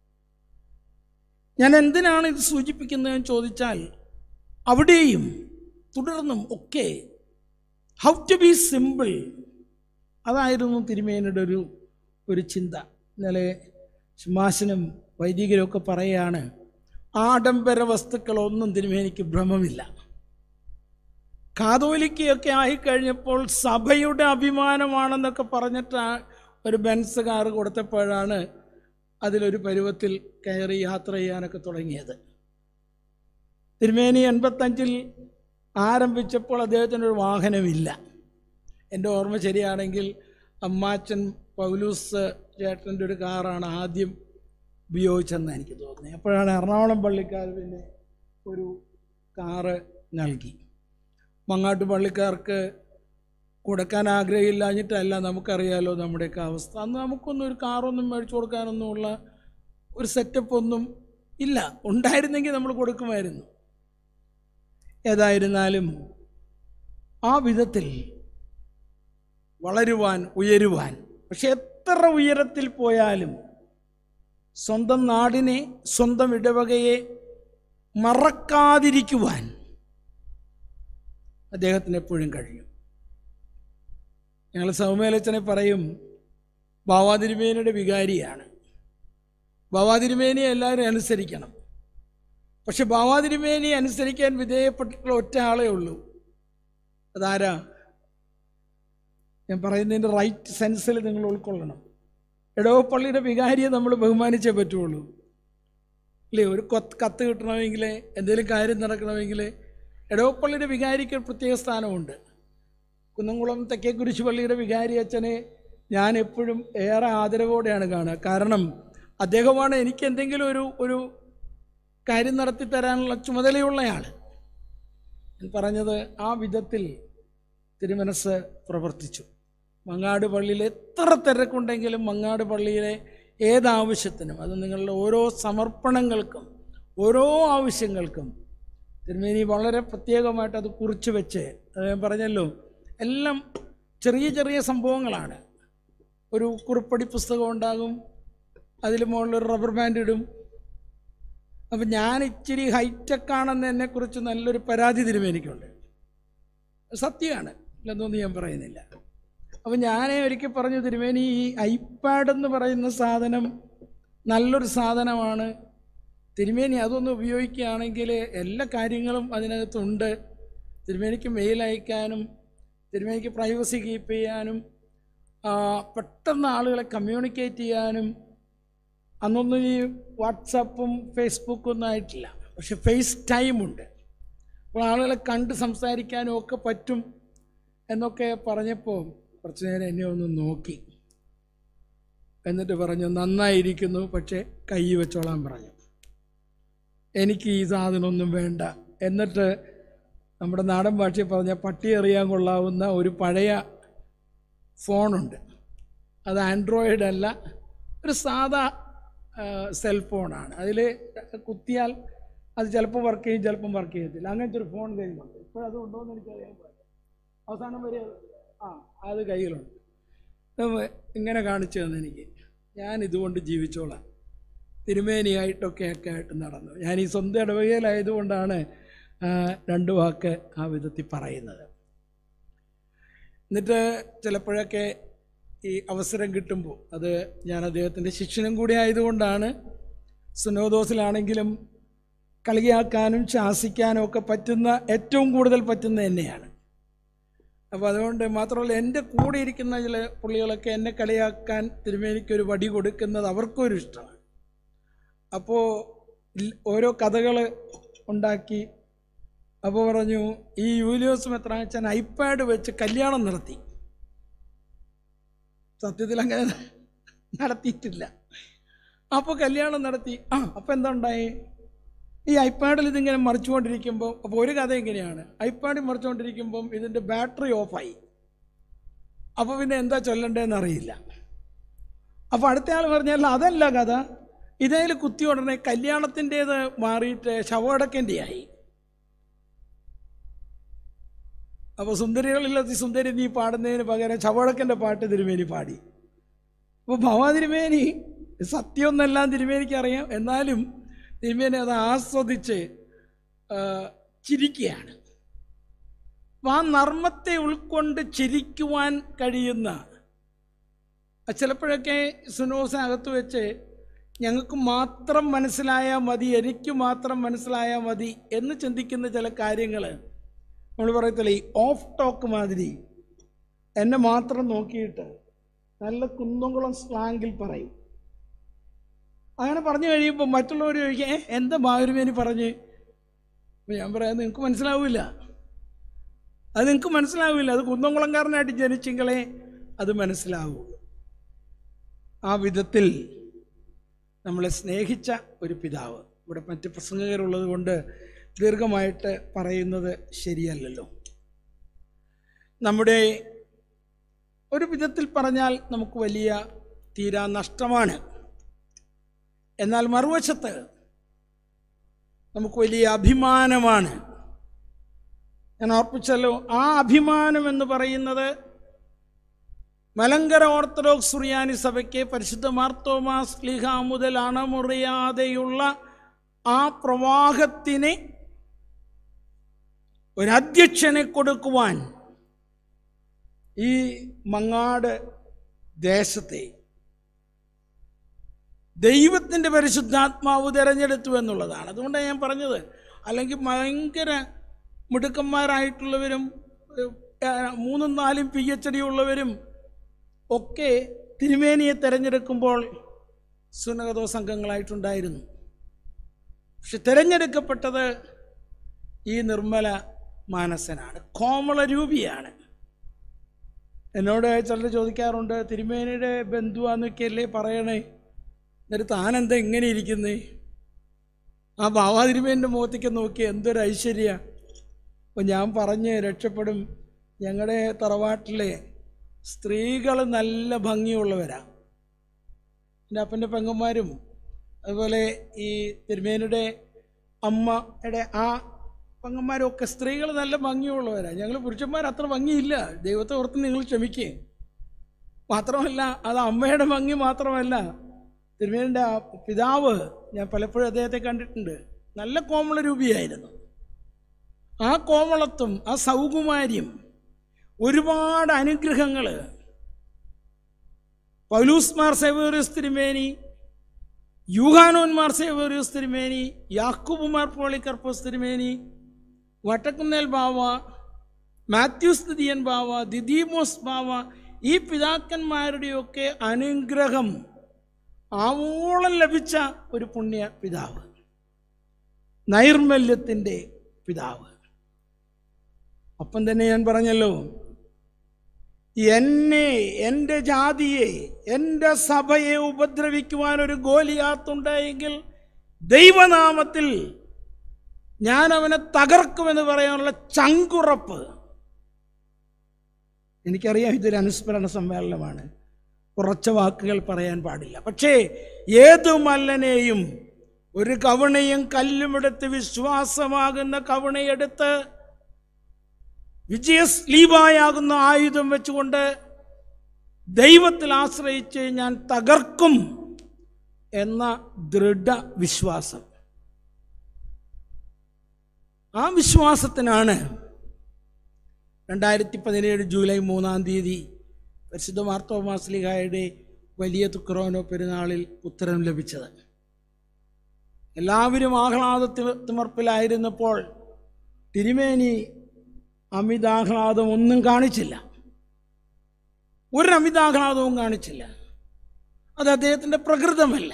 ഞാൻ എന്തിനാണ് ഇത് സൂചിപ്പിക്കുന്നതെന്ന് ചോദിച്ചാൽ അവിടെയും തുടർന്നും ഒക്കെ ഹൗ ടു ബി സിമ്പിൾ അതായിരുന്നു തിരുമേനിയുടെ ഒരു ഒരു ചിന്ത ഇന്നലെ ശുമാശനും വൈദികരും ഒക്കെ പറയുകയാണ് ആഡംബര വസ്തുക്കളൊന്നും തിരുമേനിക്ക് ഭ്രമമില്ല കാതോലിക്കയൊക്കെ ആയിക്കഴിഞ്ഞപ്പോൾ സഭയുടെ അഭിമാനമാണെന്നൊക്കെ പറഞ്ഞിട്ട് ഒരു ബെൻസ് കാറ് കൊടുത്തപ്പോഴാണ് അതിലൊരു പരുവത്തിൽ കയറി യാത്ര ചെയ്യാനൊക്കെ തുടങ്ങിയത് തിരുമേനി എൺപത്തഞ്ചിൽ ആരംഭിച്ചപ്പോൾ അദ്ദേഹത്തിന് ഒരു വാഹനമില്ല എൻ്റെ ഓർമ്മ ശരിയാണെങ്കിൽ അമ്മാച്ചൻ പൗലൂസ് ചേട്ടൻ്റെ ഒരു കാറാണ് ആദ്യം ഉപയോഗിച്ചെന്ന് എനിക്ക് തോന്നുന്നത് അപ്പോഴാണ് എറണാകുളം പള്ളിക്കാർ പിന്നെ ഒരു കാറ് നൽകി മങ്ങാട്ട് പള്ളിക്കാർക്ക് കൊടുക്കാൻ ആഗ്രഹമില്ലാഞ്ഞിട്ടല്ല നമുക്കറിയാലോ നമ്മുടെയൊക്കെ അവസ്ഥ അന്ന് നമുക്കൊന്നും ഒരു കാറൊന്നും മേടിച്ചു കൊടുക്കാനൊന്നുമുള്ള ഒരു സെറ്റപ്പ് ഒന്നും ഇല്ല ഉണ്ടായിരുന്നെങ്കിൽ നമ്മൾ കൊടുക്കുമായിരുന്നു ഏതായിരുന്നാലും ആ വിധത്തിൽ വളരുവാൻ ഉയരുവാൻ പക്ഷെ എത്ര ഉയരത്തിൽ പോയാലും സ്വന്തം നാടിനെ സ്വന്തം ഇടവകയെ മറക്കാതിരിക്കുവാൻ അദ്ദേഹത്തിന് എപ്പോഴും കഴിയും ഞങ്ങൾ സൗമേലച്ചനെ പറയും ബാവാതിരുമേനിയുടെ വികാരിയാണ് ബാവാതിരുമേനിയെ എല്ലാവരും അനുസരിക്കണം പക്ഷെ ബാവാതിരുമേനി അനുസരിക്കാൻ വിധേയപ്പെട്ടിട്ടുള്ള ഒറ്റ ആളേ ഉള്ളൂ അതാരാ ഞാൻ പറയുന്നതിൻ്റെ റൈറ്റ് സെൻസിൽ നിങ്ങൾ ഉൾക്കൊള്ളണം ഇടവപ്പള്ളിയുടെ വികാരിയെ നമ്മൾ ബഹുമാനിച്ചേ പറ്റുള്ളൂ ഇല്ലേ ഒരു കൊത്ത് കത്ത് കിട്ടണമെങ്കിൽ എന്തെങ്കിലും കാര്യം നടക്കണമെങ്കിൽ ഇടവപ്പള്ളിയുടെ വികാരിക്ക് ഒരു പ്രത്യേക സ്ഥാനമുണ്ട് കുന്നംകുളം തെക്കേ കുരിശുപള്ളിയുടെ വികാരി അച്ഛനെ ഞാൻ എപ്പോഴും ഏറെ ആദരവോടെയാണ് കാണുക കാരണം അദ്ദേഹമാണ് എനിക്ക് എന്തെങ്കിലും ഒരു ഒരു കാര്യം നടത്തി തരാനുള്ള ചുമതലയുള്ളയാൾ ഞാൻ പറഞ്ഞത് ആ വിധത്തിൽ തിരുമനസ് പ്രവർത്തിച്ചു മങ്ങാട് പള്ളിയിൽ എത്ര തിരക്കുണ്ടെങ്കിലും മങ്ങാട് പള്ളിയിലെ ഏതാവശ്യത്തിനും അത് നിങ്ങളുടെ ഓരോ സമർപ്പണങ്ങൾക്കും ഓരോ ആവശ്യങ്ങൾക്കും തിരുമേനി വളരെ പ്രത്യേകമായിട്ട് അത് കുറിച്ച് വെച്ച് അത് ഞാൻ പറഞ്ഞല്ലോ എല്ലാം ചെറിയ ചെറിയ സംഭവങ്ങളാണ് ഒരു കുറിപ്പടി പുസ്തകം ഉണ്ടാകും അതിൽ മുകളിലൊരു റബ്ബർ ബാൻഡ് ഇടും അപ്പം ഞാൻ ഇച്ചിരി ഹൈടെക്കാണെന്ന് എന്നെക്കുറിച്ച് നല്ലൊരു പരാതി തിരുമേനിക്കുണ്ട് സത്യമാണ് ഇല്ലെന്നൊന്നും ഞാൻ പറയുന്നില്ല അപ്പം ഞാൻ ഒരിക്കൽ പറഞ്ഞു തിരുമേനി ഈ ഐപാഡ് എന്ന് പറയുന്ന സാധനം നല്ലൊരു സാധനമാണ് തിരുമേനി അതൊന്ന് ഉപയോഗിക്കുകയാണെങ്കിൽ എല്ലാ കാര്യങ്ങളും അതിനകത്തുണ്ട് തിരുമേനിക്ക് മെയിൽ അയക്കാനും തിരുമേനിക്ക് പ്രൈവസി കീപ്പ് ചെയ്യാനും ആ, പെട്ടെന്ന് ആളുകളെ കമ്മ്യൂണിക്കേറ്റ് ചെയ്യാനും അന്നൊന്നും ഈ വാട്സാപ്പും ഫേസ്ബുക്കും ഒന്നും ആയിട്ടില്ല പക്ഷെ ഫേസ് ടൈമുണ്ട് അപ്പോൾ ആളുകളെ കണ്ട് സംസാരിക്കാനും ഒക്കെ പറ്റും എന്നൊക്കെ പറഞ്ഞപ്പോൾ കുറച്ച് നേരം എന്നെ ഒന്ന് നോക്കി എന്നിട്ട് പറഞ്ഞു നന്നായിരിക്കുന്നു പക്ഷേ കൈ വെച്ചോളാൻ പറഞ്ഞു എനിക്ക് ഈ സാധനമൊന്നും വേണ്ട എന്നിട്ട് നമ്മുടെ നാടൻ ഭാഷയിൽ പറഞ്ഞ പട്ടി എറിയാൻ കൊള്ളാവുന്ന ഒരു പഴയ ഫോണുണ്ട് അത് ആൻഡ്രോയിഡ് അല്ല ഒരു സാധാ സെൽഫോണാണ് അതിൽ കുത്തിയാൽ അത് ചിലപ്പോൾ വർക്ക് ചെയ്യും ചിലപ്പം വർക്ക് ചെയ്യത്തില്ല അങ്ങനത്തെ ഒരു ഫോൺ കയ്യിലുണ്ട് ഇപ്പോഴത് ഉണ്ടോയെന്ന് എനിക്കറിയാൻ പാടില്ല അവസാനം വരെ ആ അത് കയ്യിലുണ്ട് ഇത് ഇങ്ങനെ കാണിച്ചു തന്നെ എനിക്ക് ഞാൻ ഇതുകൊണ്ട് ജീവിച്ചോളാം തിരുമേനിയായിട്ടൊക്കെ ഒക്കെ ആയിട്ട് നടന്നു ഞാൻ ഈ സ്വന്തം ഇടവകയിലായതുകൊണ്ടാണ് ആ, രണ്ട് വാക്ക് ആ വിധത്തിൽ പറയുന്നത് എന്നിട്ട് ചിലപ്പോഴൊക്കെ ഈ അവസരം കിട്ടുമ്പോൾ അത് ഞാൻ അദ്ദേഹത്തിൻ്റെ ശിക്ഷണം കൂടി ആയതുകൊണ്ടാണ് സുനോദോസിലാണെങ്കിലും കളിയാക്കാനും ശാസിക്കാനും ഒക്കെ പറ്റുന്ന ഏറ്റവും കൂടുതൽ പറ്റുന്ന എന്നെയാണ് അപ്പോൾ അതുകൊണ്ട് മാത്രമല്ല എൻ്റെ കൂടെ ഇരിക്കുന്ന ചില പുള്ളികളൊക്കെ എന്നെ കളിയാക്കാൻ തിരുമേനിക്കൊരു വടി കൊടുക്കുന്നത് അവർക്കും ഒരു ഇഷ്ടമാണ് അപ്പോൾ ഇൽ- ഓരോ കഥകൾ ഉണ്ടാക്കി അപ്പോൾ പറഞ്ഞു ഈ യൂലിയോസ് മെത്രാച്ചൻ ഐപാഡ് വെച്ച് കല്യാണം നടത്തി സത്യത്തിൽ അങ്ങനെ നടത്തിയിട്ടില്ല അപ്പോൾ കല്യാണം നടത്തി ആ അപ്പോൾ എന്താ ഉണ്ടായി ഈ ഐപാഡിൽ ഇതിങ്ങനെ മറിച്ചുകൊണ്ടിരിക്കുമ്പോൾ അപ്പോൾ ഒരു കഥ എങ്ങനെയാണ് ഐപാഡിൽ മറിച്ചുകൊണ്ടിരിക്കുമ്പം ഇതിൻ്റെ ബാറ്ററി ഓഫായി അപ്പോൾ പിന്നെ എന്താ ചൊല്ലണ്ടേന്ന് അറിയില്ല അപ്പോൾ അടുത്ത ആൾ പറഞ്ഞാൽ അതല്ല കഥ ഇതേൽ കുത്തി ഉടനെ കല്യാണത്തിൻ്റേത് മാറിയിട്ട് ശവടക്കൻ്റെ ആയി അപ്പോൾ സുന്ദരികളിൽ അതിസുന്ദരി നീ പാടുന്നതിന് പകരം ശവടക്കൻ്റെ പാട്ട് തിരുമേനി പാടി അപ്പോൾ ഭവാ തിരുമേനി സത്യമൊന്നെല്ലാം തിരുമേനിക്ക് അറിയാം എന്നാലും തിരുമേനി അത് ആസ്വദിച്ച് ആ, ചിരിക്കുകയാണ് അപ്പോൾ ആ നർമ്മത്തെ ഉൾക്കൊണ്ട് ചിരിക്കുവാൻ കഴിയുന്ന ആ ചിലപ്പോഴൊക്കെ സുനോസിനകത്ത് വെച്ച് ഞങ്ങൾക്ക് മാത്രം മനസ്സിലായാൽ മതി എനിക്ക് മാത്രം മനസ്സിലായാൽ മതി എന്ന് ചിന്തിക്കുന്ന ചില കാര്യങ്ങൾ നമ്മൾ പറയത്തില്ല ഈ ഓഫ് ടോക്ക് മാതിരി എന്നെ മാത്രം നോക്കിയിട്ട് നല്ല കുന്നംകുളം സ്ലാങ്ങിൽ പറയും അങ്ങനെ പറഞ്ഞു കഴിയുമ്പോൾ മറ്റുള്ളവർ ചോദിക്കുക "ഏ, എന്താ ബാഹുരുമേനി പറഞ്ഞ് അപ്പോൾ ഞാൻ പറയാം നിങ്ങൾക്ക് മനസ്സിലാവില്ല അത് നിങ്ങൾക്ക് മനസ്സിലാവില്ല അത് കുന്നംകുളംകാരനായിട്ട് ജനിച്ചെങ്കിലേ അത് മനസ്സിലാവൂ ആ വിധത്തിൽ നമ്മളെ സ്നേഹിച്ച ഒരു പിതാവ് ഇവിടെ മറ്റ് പ്രസംഗകരുള്ളത് കൊണ്ട് ദീർഘമായിട്ട് പറയുന്നത് ശരിയല്ലല്ലോ നമ്മുടെ ഒരു വിധത്തിൽ പറഞ്ഞാൽ നമുക്ക് വലിയ തീരാ നഷ്ടമാണ് എന്നാൽ മറുവശത്ത് നമുക്ക് വലിയ അഭിമാനമാണ് ഞാൻ ഓർപ്പിച്ചല്ലോ ആ അഭിമാനം എന്ന് പറയുന്നത് മലങ്കര ഓർത്തഡോക്സ് സുറിയാനി സഭയ്ക്ക് പരിശുദ്ധ മാർത്തോമാസ് ലീഹ മുതൽ അണമുറിയാതെയുള്ള ആ പ്രവാഹത്തിന് ഒരധ്യക്ഷനെ കൊടുക്കുവാൻ ഈ മങ്ങാട് ദേശത്തെ ദൈവത്തിൻ്റെ പരിശുദ്ധാത്മാവ് തിരഞ്ഞെടുത്തു എന്നുള്ളതാണ് അതുകൊണ്ടാണ് ഞാൻ പറഞ്ഞത് അല്ലെങ്കിൽ ഭയങ്കര മിടുക്കന്മാരായിട്ടുള്ളവരും ഏഹ്, മൂന്നും നാലും പി എച്ച് ഡി ഉള്ളവരും ഒക്കെ തിരുമേനിയെ തിരഞ്ഞെടുക്കുമ്പോൾ സുനഗതോ സംഘങ്ങളായിട്ടുണ്ടായിരുന്നു പക്ഷെ തിരഞ്ഞെടുക്കപ്പെട്ടത് ഈ നിർമ്മല മാനസനാണ് കോമള രൂപിയാണ് എന്നോട് ചിലർ ചോദിക്കാറുണ്ട് തിരുമേനിയുടെ ബന്ധുവാന്നൊക്കെയല്ലേ പറയണേ എന്നിട്ട് താൻ എന്താ ഇങ്ങനെ ഇരിക്കുന്നേ ആ ബാബാ തിരുമേൻ്റെ മുഖത്തേക്ക് നോക്കി എന്തൊരു ഐശ്വര്യ അപ്പം ഞാൻ പറഞ്ഞ് രക്ഷപ്പെടും ഞങ്ങളുടെ തറവാട്ടിലെ സ്ത്രീകൾ നല്ല ഭംഗിയുള്ളവരാ എൻ്റെ അപ്പൻ്റെ പെങ്ങന്മാരും അതുപോലെ ഈ തിരുമേനിയുടെ അമ്മയുടെ ആ പെങ്ങന്മാരും ഒക്കെ സ്ത്രീകൾ നല്ല ഭംഗിയുള്ളവരാ ഞങ്ങൾ പുരുഷന്മാർ അത്ര ഭംഗിയില്ല ദൈവത്തെ ഓർത്ത് നിങ്ങൾ ക്ഷമിക്കേ മാത്രമല്ല അത് അമ്മയുടെ ഭംഗി മാത്രമല്ല തിരുമേനിൻ്റെ ആ പിതാവ് ഞാൻ പലപ്പോഴും അദ്ദേഹത്തെ കണ്ടിട്ടുണ്ട് നല്ല കോമള രൂപിയായിരുന്നു ആ കോമളത്വം ആ സൗകുമാര്യം ഒരുപാട് അനുഗ്രഹങ്ങൾ പൗലൂസ്മാർ സേവേറിയസ് തിരുമേനി യൂഹാനോന്മാർ സേവേറിയസ് തിരുമേനി യാക്കൂബുമാർ പോളിക്കർപ്പസ് തിരുമേനി വട്ടക്കുന്നേൽ ബാവ മാത്യൂസ് ദിദിയൻ ബാവ ദിദീമോസ് ബാവ ഈ പിതാക്കന്മാരുടെയൊക്കെ അനുഗ്രഹം ആവോളം ലഭിച്ച ഒരു പുണ്യ പിതാവ് നൈർമല്യത്തിൻ്റെ പിതാവ് ഒപ്പം തന്നെ ഞാൻ പറഞ്ഞല്ലോ എന്നെ എൻ്റെ ജാതിയെ എൻ്റെ സഭയെ ഉപദ്രവിക്കുവാൻ ഒരു ഗോലിയാത്തുണ്ടായെങ്കിൽ ദൈവനാമത്തിൽ ഞാൻ അവനെ തകർക്കുമെന്ന് പറയാനുള്ള ചങ്കുറപ്പ് എനിക്കറിയാം ഇതൊരു അനുസ്മരണ സമ്മേളനമാണ് കുറച്ച് വാക്കുകൾ പറയാൻ പാടില്ല പക്ഷേ ഏതു മല്ലനെയും ഒരു കവണയും കല്ലുമെടുത്ത് വിശ്വാസമാകുന്ന കവണയെടുത്ത് വിജയസ്ലീപായാകുന്ന ആയുധം വെച്ചുകൊണ്ട് ദൈവത്തിൽ ആശ്രയിച്ച് ഞാൻ തകർക്കും എന്ന ദൃഢ വിശ്വാസം ആ വിശ്വാസത്തിനാണ് രണ്ടായിരത്തി പതിനേഴ് ജൂലൈ മൂന്നാം തീയതി പരിശുദ്ധ മാർത്തോമാസ്ലിഹായുടെ വലിയ തുക്രോനോ പെരുന്നാളിൽ ഉത്തരം ലഭിച്ചത് എല്ലാവരും ആഹ്ലാദത്തിമർപ്പിലായിരുന്നപ്പോൾ തിരുമേനി അമിതാഹ്ലാദം ഒന്നും കാണിച്ചില്ല ഒരു അമിതാഹ്ലാദവും കാണിച്ചില്ല അത് അദ്ദേഹത്തിൻ്റെ പ്രകൃതമല്ല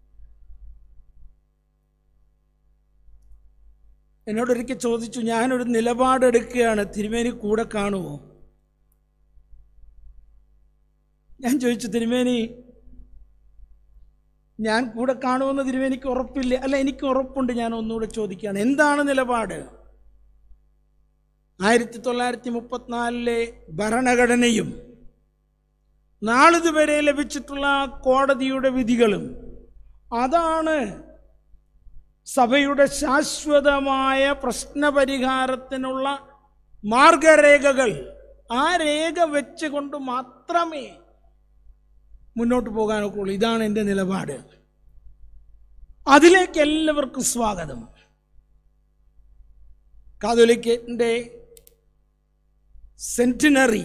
എന്നോടൊരിക്കൽ ചോദിച്ചു ഞാനൊരു നിലപാടെടുക്കുകയാണ് തിരുമേനി കൂടെ കാണുമോ ഞാൻ ചോദിച്ചു തിരുമേനി ഞാൻ കൂടെ കാണുമെന്ന് തിരുമേനിക്ക് ഉറപ്പില്ല അല്ല എനിക്ക് ഉറപ്പുണ്ട് ഞാൻ ഒന്നുകൂടെ ചോദിക്കുകയാണ് എന്താണ് നിലപാട് ആയിരത്തി തൊള്ളായിരത്തി മുപ്പത്തിനാലിലെ ഭരണഘടനയും നാളിതുവരെ ലഭിച്ചിട്ടുള്ള കോടതിയുടെ വിധികളും അതാണ് സഭയുടെ ശാശ്വതമായ പ്രശ്നപരിഹാരത്തിനുള്ള മാർഗരേഖകൾ ആ രേഖ വെച്ചുകൊണ്ട് മാത്രമേ മുന്നോട്ട് പോകാനൊക്കെ ഉള്ളൂ ഇതാണ് എൻ്റെ നിലപാട് അതിലേക്ക് എല്ലാവർക്കും സ്വാഗതം കാതോലിക്കൻ്റെ സെന്റിനറി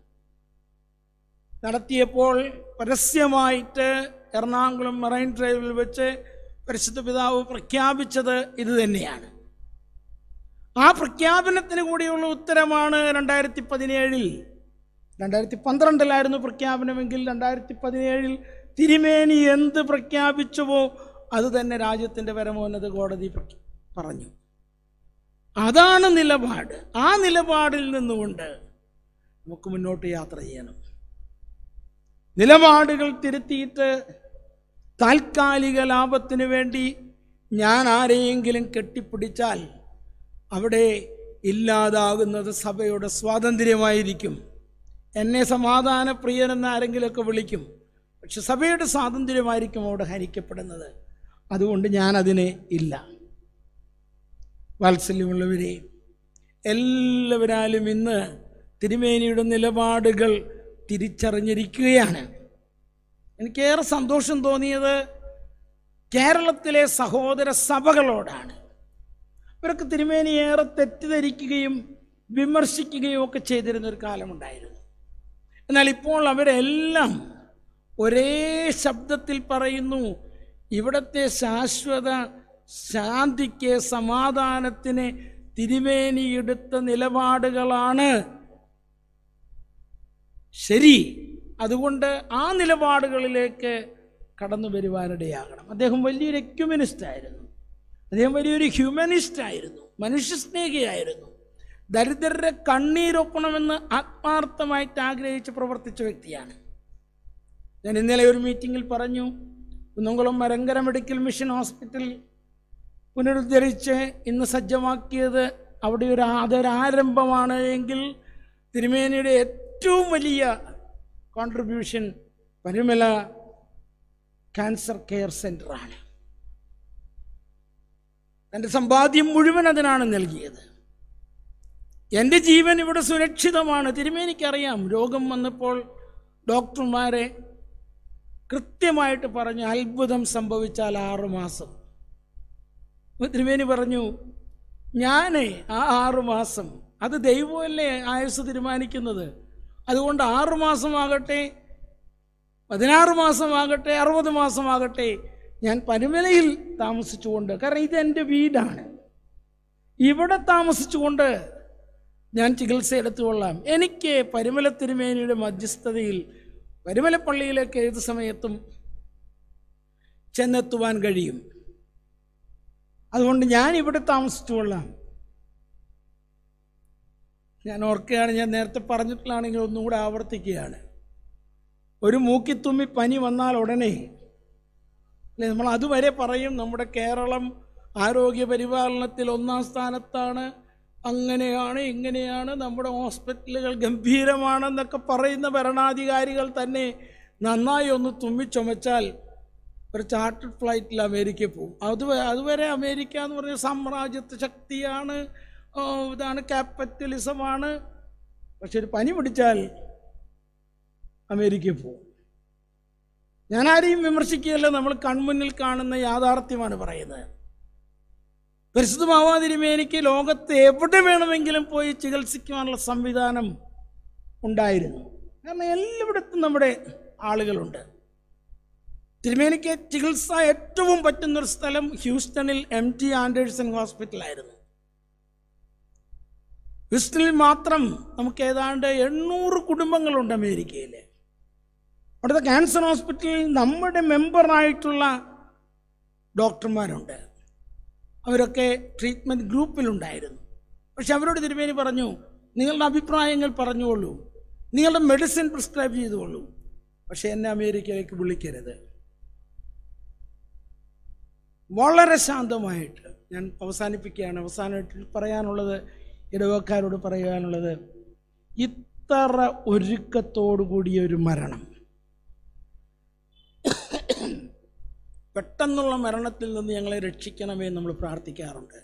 നടത്തിയപ്പോൾ പരസ്യമായിട്ട് എറണാകുളം മറൈൻ ഡ്രൈവിൽ വെച്ച് പരിശുദ്ധ പിതാവ് പ്രഖ്യാപിച്ചത് ഇത് തന്നെയാണ് ആ പ്രഖ്യാപനത്തിന് കൂടിയുള്ള ഉത്തരമാണ് രണ്ടായിരത്തി പതിനേഴിൽ രണ്ടായിരത്തി പന്ത്രണ്ടിലായിരുന്നു പ്രഖ്യാപനമെങ്കിൽ രണ്ടായിരത്തി പതിനേഴിൽ തിരുമേനി എന്ത് പ്രഖ്യാപിച്ചുവോ അത് തന്നെ രാജ്യത്തിൻ്റെ പരമോന്നത കോടതി പ്രഖ്യാ- പറഞ്ഞു അതാണ് നിലപാട് ആ നിലപാടിൽ നിന്നുകൊണ്ട് നമുക്ക് മുന്നോട്ട് യാത്ര ചെയ്യണം നിലപാടുകൾ തിരുത്തിയിട്ട് താൽക്കാലിക ലാഭത്തിന് വേണ്ടി ഞാൻ ആരെയെങ്കിലും കെട്ടിപ്പിടിച്ചാൽ അവിടെ ഇല്ലാതാകുന്നത് സഭയുടെ സ്വാതന്ത്ര്യമായിരിക്കും എന്നെ സമാധാനപ്രിയനെന്ന് ആരെങ്കിലുമൊക്കെ വിളിക്കും പക്ഷെ സഭയുടെ സ്വാതന്ത്ര്യമായിരിക്കും അവിടെ ഹരിക്കപ്പെടുന്നത് അതുകൊണ്ട് ഞാനതിനെ ഇല്ല വാത്സല്യമുള്ളവരെ എല്ലാവരാലും ഇന്ന് തിരുമേനിയുടെ നിലപാടുകൾ തിരിച്ചറിഞ്ഞിരിക്കുകയാണ് എനിക്കേറെ സന്തോഷം തോന്നിയത് കേരളത്തിലെ സഹോദര സഭകളോടാണ് ഇവരൊക്കെ തിരുമേനി ഏറെ തെറ്റിദ്ധരിക്കുകയും വിമർശിക്കുകയും ഒക്കെ ചെയ്തിരുന്ന ഒരു കാലമുണ്ടായിരുന്നു എന്നാൽ ഇപ്പോൾ അവരെല്ലാം ഒരേ ശബ്ദത്തിൽ പറയുന്നു ഇവിടുത്തെ ശാശ്വത ശാന്തിക്ക് സമാധാനത്തിന് തിരുമേനിയെടുത്ത നിലപാടുകളാണ് ശരി അതുകൊണ്ട് ആ നിലപാടുകളിലേക്ക് കടന്നു വരുവാനിടയാകണം അദ്ദേഹം വലിയൊരു എക്യുമിനിസ്റ്റ് ആയിരുന്നു അദ്ദേഹം വലിയൊരു ഹ്യൂമനിസ്റ്റ് ആയിരുന്നു മനുഷ്യസ്നേഹിയായിരുന്നു ദരിദ്രരെ കണ്ണീരൊപ്പണമെന്ന് ആത്മാർത്ഥമായിട്ട് ആഗ്രഹിച്ച് പ്രവർത്തിച്ച വ്യക്തിയാണ് ഞാൻ ഇന്നലെ ഒരു മീറ്റിങ്ങിൽ പറഞ്ഞു Kunnamkulam Marankara medical mission hospital പുനരുദ്ധരിച്ച് ഇന്ന് സജ്ജമാക്കിയത് അവിടെ ഒരു അതൊരാരംഭമാണ് എങ്കിൽ തിരുമേനിയുടെ ഏറ്റവും വലിയ കോൺട്രിബ്യൂഷൻ പരുമല ക്യാൻസർ കെയർ സെൻ്ററാണ് തൻ്റെ സമ്പാദ്യം മുഴുവൻ അതിനാണ് നൽകിയത് എൻ്റെ ജീവൻ ഇവിടെ സുരക്ഷിതമാണ് തിരുമേനിക്കറിയാം രോഗം വന്നപ്പോൾ ഡോക്ടർമാരെ കൃത്യമായിട്ട് പറഞ്ഞു അത്ഭുതം സംഭവിച്ചാൽ ആറു മാസം അപ്പോൾ തിരുമേനി പറഞ്ഞു ഞാൻ ആ ആറു മാസം അത് ദൈവമല്ലേ ആയുസ് തീരുമാനിക്കുന്നത് അതുകൊണ്ട് ആറു മാസമാകട്ടെ പതിനാറ് മാസമാകട്ടെ അറുപത് മാസമാകട്ടെ ഞാൻ പരുമലയിൽ താമസിച്ചുകൊണ്ട് കാരണം ഇതെൻ്റെ വീടാണ് ഇവിടെ താമസിച്ചുകൊണ്ട് ഞാൻ ചികിത്സ എടുത്തുകൊള്ളാം എനിക്ക് പരുമല തിരുമേനിയുടെ മധ്യസ്ഥതയിൽ പരുമല പള്ളിയിലേക്ക് ഏത് സമയത്തും ചെന്നെത്തുവാൻ കഴിയും അതുകൊണ്ട് ഞാൻ ഇവിടെ താമസിച്ചുകൊള്ളാം ഞാൻ ഓർക്കുകയാണ് ഞാൻ നേരത്തെ പറഞ്ഞിട്ടുള്ളതാണെങ്കിൽ ഒന്നുകൂടെ ആവർത്തിക്കുകയാണ് ഒരു മൂക്കിത്തുമ്മി പനി വന്നാൽ ഉടനെ അല്ലെ നമ്മൾ അതുവരെ പറയും നമ്മുടെ കേരളം ആരോഗ്യ പരിപാലനത്തിൽ ഒന്നാം സ്ഥാനത്താണ് അങ്ങനെയാണ് ഇങ്ങനെയാണ് നമ്മുടെ ഹോസ്പിറ്റലുകൾ ഗംഭീരമാണെന്നൊക്കെ പറയുന്ന ഭരണാധികാരികൾ തന്നെ നന്നായി ഒന്ന് തുമ്മിച്ചുമച്ചാൽ ഒരു ചാർട്ടഡ് ഫ്ലൈറ്റിൽ അമേരിക്കയിൽ പോകും അത് അതുവരെ അമേരിക്ക എന്ന് പറഞ്ഞ സാമ്രാജ്യത്വ ശക്തിയാണ് ഓ, ഇതാണ് ക്യാപിറ്റലിസമാണ് പക്ഷെ ഒരു പനി പിടിച്ചാൽ അമേരിക്കയിൽ പോകും ഞാൻ ആരെയും വിമർശിക്കുകയല്ല നമ്മൾ കൺമുന്നിൽ കാണുന്ന യാഥാർത്ഥ്യമാണ് പറയുന്നത് പരിശുദ്ധമാവാതിരുമേനിക്ക് ലോകത്ത് എവിടെ വേണമെങ്കിലും പോയി ചികിത്സിക്കുവാനുള്ള സംവിധാനം ഉണ്ടായിരുന്നു കാരണം എല്ലായിടത്തും നമ്മുടെ ആളുകളുണ്ട് തിരുമേനിക്ക് ചികിത്സ ഏറ്റവും പറ്റുന്നൊരു സ്ഥലം ഹ്യൂസ്റ്റണിൽ എം ടി ആൻഡേഴ്സൺ ഹോസ്പിറ്റലായിരുന്നു ഹ്യൂസ്റ്റണിൽ മാത്രം നമുക്ക് ഏതാണ്ട് എണ്ണൂറ് കുടുംബങ്ങളുണ്ട് അമേരിക്കയിൽ അവിടുത്തെ ക്യാൻസർ ഹോസ്പിറ്റലിൽ നമ്മുടെ മെമ്പറായിട്ടുള്ള ഡോക്ടർമാരുണ്ട് അവരൊക്കെ ട്രീറ്റ്മെൻറ്റ് ഗ്രൂപ്പിലുണ്ടായിരുന്നു പക്ഷെ അവരോട് തിരുമേനി പറഞ്ഞു നിങ്ങളുടെ അഭിപ്രായങ്ങൾ പറഞ്ഞുകൊള്ളൂ നിങ്ങളുടെ മെഡിസിൻ പ്രിസ്ക്രൈബ് ചെയ്തുകൊള്ളൂ പക്ഷെ എന്നെ അമേരിക്കയിലേക്ക് വിളിക്കരുത് വളരെ ശാന്തമായിട്ട് ഞാൻ അവസാനിപ്പിക്കുകയാണ് അവസാനമായിട്ട് പറയാനുള്ളത് ഇടവക്കാരോട് പറയാനുള്ളത് ഇത്ര ഒരുക്കത്തോടു കൂടിയ ഒരു മരണം പെട്ടെന്നുള്ള മരണത്തിൽ നിന്ന് ഞങ്ങളെ രക്ഷിക്കണമേ എന്ന് നമ്മൾ പ്രാർത്ഥിക്കാറുണ്ട്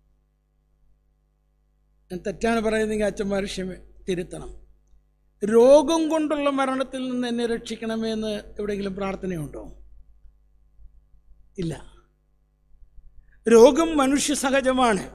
ഞാൻ തെറ്റാണ് പറയുന്നെങ്കിൽ അച്ഛന്മാർ ക്ഷമ തിരുത്തണം രോഗം കൊണ്ടുള്ള മരണത്തിൽ നിന്ന് എന്നെ രക്ഷിക്കണമേ എന്ന് എവിടെയെങ്കിലും പ്രാർത്ഥനയുണ്ടോ ഇല്ല രോഗം മനുഷ്യ സഹജമാണ്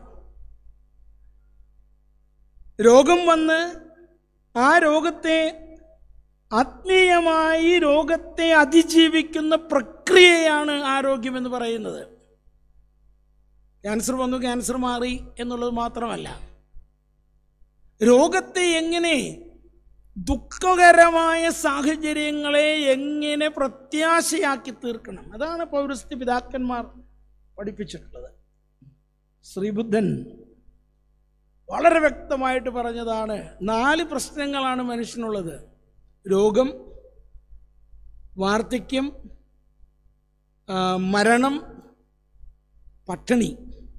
രോഗം വന്ന് ആ രോഗത്തെ ആത്മീയമായി രോഗത്തെ അതിജീവിക്കുന്ന പ്രക്രിയയാണ് ആരോഗ്യമെന്ന് പറയുന്നത് ക്യാൻസർ വന്നു ക്യാൻസർ മാറി എന്നുള്ളത് മാത്രമല്ല രോഗത്തെ എങ്ങനെ ദുഃഖകരമായ സാഹചര്യങ്ങളെ എങ്ങനെ പ്രത്യാശയാക്കി തീർക്കണം അതാണ് പൗരസ്ത്യ പിതാക്കന്മാർ പഠിപ്പിച്ചിട്ടുള്ളത് ശ്രീബുദ്ധൻ വളരെ വ്യക്തമായിട്ട് പറഞ്ഞതാണ് നാല് പ്രശ്നങ്ങളാണ് മനുഷ്യനുള്ളത് രോഗം വാർദ്ധക്യം ആ, മരണം പട്ടിണി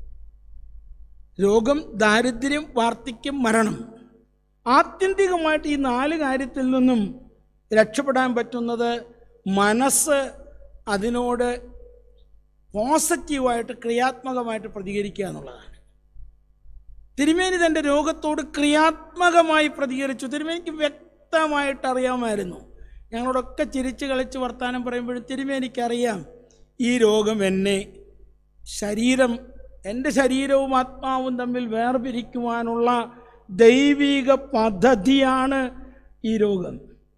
രോഗം ദാരിദ്ര്യം വാർദ്ധക്യം മരണം ആത്യന്തികമായിട്ട് ഈ നാല് കാര്യത്തിൽ നിന്നും രക്ഷപ്പെടാൻ പറ്റുന്നത് മനസ്സ് അതിനോട് പോസിറ്റീവായിട്ട് ക്രിയാത്മകമായിട്ട് പ്രതികരിക്കുക എന്നുള്ളതാണ് തിരുമേനി തൻ്റെ രോഗത്തോട് ക്രിയാത്മകമായി പ്രതികരിച്ചു തിരുമേനിക്ക് വ്യക്തമായിട്ട് അറിയാമായിരുന്നു ഞങ്ങളോടൊക്കെ ചിരിച്ച് കളിച്ച് വർത്താനം പറയുമ്പോഴും തിരുമേനിക്കറിയാം ഈ രോഗം എന്നെ ശരീരം എൻ്റെ ശരീരവും ആത്മാവും തമ്മിൽ വേർപിരിക്കുവാനുള്ള ദൈവിക പദ്ധതിയാണ് ഈ രോഗം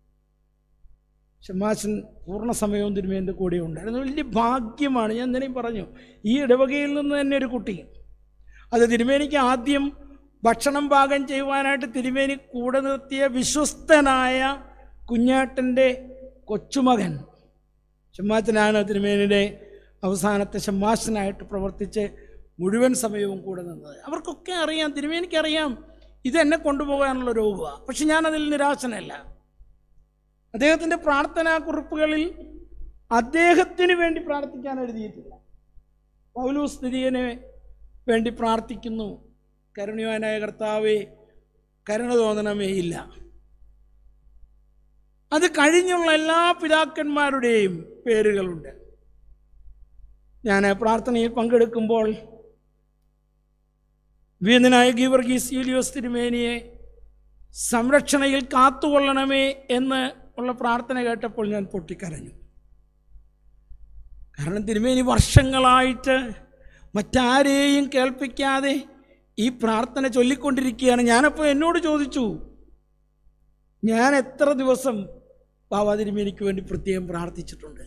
ഷമാശൻ പൂർണ്ണ സമയവും തിരുമേൻ്റെ കൂടെ ഉണ്ടായിരുന്നു വലിയ ഭാഗ്യമാണ് ഞാൻ എന്തിനേയും പറഞ്ഞു ഈ ഇടവകയിൽ നിന്ന് തന്നെ ഒരു കുട്ടി അത് തിരുമേനിക്ക് ആദ്യം ഭക്ഷണം പാകം ചെയ്യുവാനായിട്ട് തിരുമേനി കൂടെ നിർത്തിയ വിശ്വസ്തനായ കുഞ്ഞാട്ടൻ്റെ കൊച്ചുമകൻ ഷമ്മാച്ചനാണ് തിരുമേനിയുടെ അവസാനത്തെ ഷമ്മാശനായിട്ട് പ്രവർത്തിച്ച് മുഴുവൻ സമയവും കൂടെ നിന്നത് അവർക്കൊക്കെ അറിയാം തിരുമേനിക്കറിയാം ഇത് എന്നെ കൊണ്ടുപോകാനുള്ള രോഗമാണ് പക്ഷെ ഞാനതിൽ നിരാശനല്ല അദ്ദേഹത്തിൻ്റെ പ്രാർത്ഥനാ കുറിപ്പുകളിൽ അദ്ദേഹത്തിന് വേണ്ടി പ്രാർത്ഥിക്കാൻ എഴുതിയിട്ടില്ല പൗലൂസ് സ്ഥിതിയനെ വേണ്ടി പ്രാർത്ഥിക്കുന്നു കരുണ്യവാനായ കർത്താവെ കരുണ തോന്നണമേ ഇല്ല അത് കഴിഞ്ഞുള്ള എല്ലാ പിതാക്കന്മാരുടെയും പേരുകളുണ്ട് ഞാൻ പ്രാർത്ഥനയിൽ പങ്കെടുക്കുമ്പോൾ വീരനായ ഗീവർഗീസ് യൂലിയോസ് തിരുമേനിയെ സംരക്ഷണയിൽ കാത്തുകൊള്ളണമേ എന്ന് ഉള്ള പ്രാർത്ഥന കേട്ടപ്പോൾ ഞാൻ പൊട്ടിക്കരഞ്ഞു കാരണം തിരുമേനി വർഷങ്ങളായിട്ട് മറ്റാരെയും കേൾപ്പിക്കാതെ ഈ പ്രാർത്ഥന ചൊല്ലിക്കൊണ്ടിരിക്കുകയാണ് ഞാനപ്പോൾ എന്നോട് ചോദിച്ചു ഞാൻ എത്ര ദിവസം ബാബാ തിരുമേനിക്ക് വേണ്ടി പ്രത്യേകം പ്രാർത്ഥിച്ചിട്ടുണ്ട്